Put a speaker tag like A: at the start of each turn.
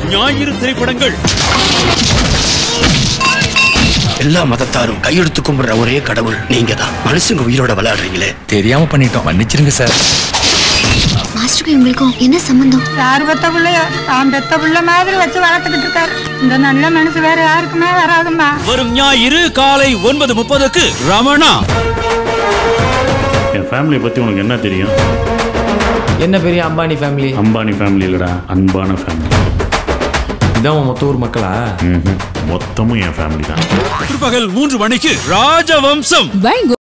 A: ஞாயிறு திரைப்படங்கள்
B: எல்லா மதத்தாரும் கையெடுத்து கும்பிடுற ஒரே கடவுள் நீங்க தான் மனுஷங்க உயிரோட விளையாடுறீங்களே
C: தெரியாம பண்ணிட்டோம் மன்னிச்சிருங்க சார்
D: மாஸ்டருக்கும் இவங்களுக்கும் என்ன சம்பந்தம்
E: யார் பெத்த பிள்ளைய தான் பெத்த பிள்ளை மாதிரி வச்சு வளர்த்துக்கிட்டு இருக்காரு இந்த நல்ல மனசு வேற யாருக்குமே வராதும்மா
A: வரும் ஞாயிறு காலை ஒன்பது முப்பதுக்கு ரமணா
F: என் ஃபேமிலியை பற்றி உனக்கு என்ன தெரியும்
G: என்ன பெரிய அம்பானி ஃபேமிலி
F: அம்பானி ஃபேமிலி இல்லடா அன்பான ஃபேமிலி
G: இதான் உன் மொத்த ஊர் மக்களா
F: மொத்தமும் என் ஃபேமிலி தான்
A: பிற்பகல் மூன்று மணிக்கு ராஜவம்சம்
H: Wango